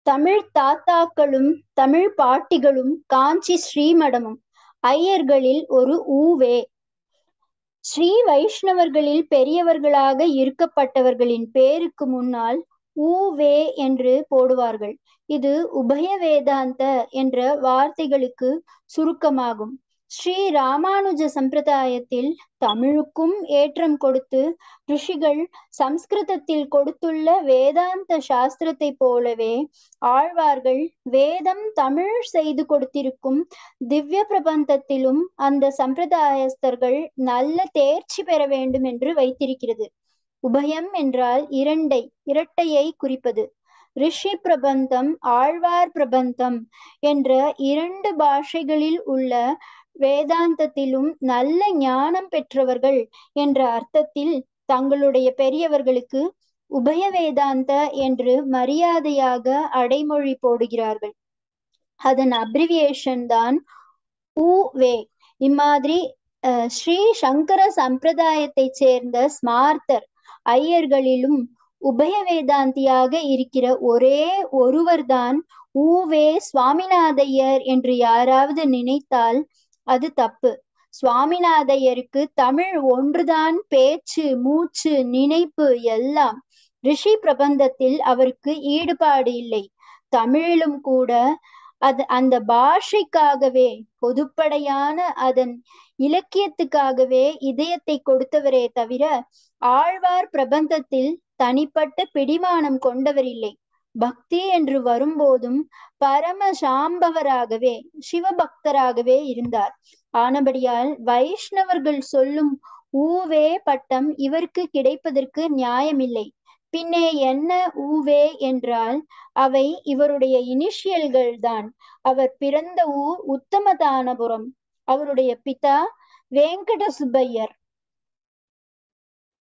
தமிழ் தாத்தாக்களும் தமிழ் பாட்டிகளும் காஞ்சி ஸ்ரீமடமும் ஐயர்களில் ஒரு ஊவே ஸ்ரீ வைஷ்ணவர்களில் பெரியவர்களாக இருக்கப்பட்டவர்களின் பேருக்கு முன்னால் ஊவே என்று போடுவார்கள் இது உபய வேதாந்த என்ற வார்த்தைகளுக்கு சுருக்கமாகும் ஸ்ரீ ராமானுஜ சம்பிரதாயத்தில் தமிழுக்கும் ஏற்றம் கொடுத்து ரிஷிகள் சம்ஸ்கிருதத்தில் கொடுத்துள்ள வேதாந்த சாஸ்திரத்தை போலவே ஆழ்வார்கள் வேதம் தமிழ் செய்து கொடுத்திருக்கும் திவ்ய பிரபந்தத்திலும் அந்த சம்பிரதாயஸ்தர்கள் நல்ல தேர்ச்சி பெற வேண்டும் என்று வைத்திருக்கிறது உபயம் என்றால் இரண்டை இரட்டையை குறிப்பது ரிஷி பிரபந்தம் ஆழ்வார் பிரபந்தம் என்ற இரண்டு பாஷைகளில் உள்ள வேதாந்தத்திலும் நல்ல ஞானம் பெற்றவர்கள் என்ற அர்த்தத்தில் தங்களுடைய பெரியவர்களுக்கு உபய வேதாந்த என்று மரியாதையாக அடைமொழி போடுகிறார்கள் அதன் அப்ரிவியேஷன் தான் உவே இம்மாதிரி ஸ்ரீ சங்கர சம்பிரதாயத்தை சேர்ந்த ஸ்மார்த்தர் ஐயர்களிலும் உபய வேதாந்தியாக இருக்கிற ஒரே ஒருவர்தான் ஊவே சுவாமிநாதையர் என்று யாராவது நினைத்தால் அது தப்பு சுவாமிநாதையருக்கு தமிழ் ஒன்றுதான் பேச்சு மூச்சு நினைப்பு எல்லாம் ரிஷி பிரபந்தத்தில் அவருக்கு ஈடுபாடு இல்லை தமிழிலும் கூட அது அந்த பாஷைக்காகவே பொதுப்படையான அதன் இலக்கியத்துக்காகவே இதயத்தை கொடுத்தவரே தவிர ஆழ்வார் பிரபந்தத்தில் தனிப்பட்ட பிடிமானம் கொண்டவர் இல்லை பக்தி என்று வரும்போதும் பரம சாம்பவராகவே சிவபக்தராகவே இருந்தார் ஆனபடியால் வைஷ்ணவர்கள் சொல்லும் ஊவே பட்டம் இவருக்கு கிடைப்பதற்கு நியாயமில்லை பின்னே என்ன ஊவே என்றால் அவை இவருடைய இனிஷியல்கள் தான் அவர் பிறந்த ஊர் உத்தமதானபுரம் அவருடைய பிதா வெங்கட சுப்பையர்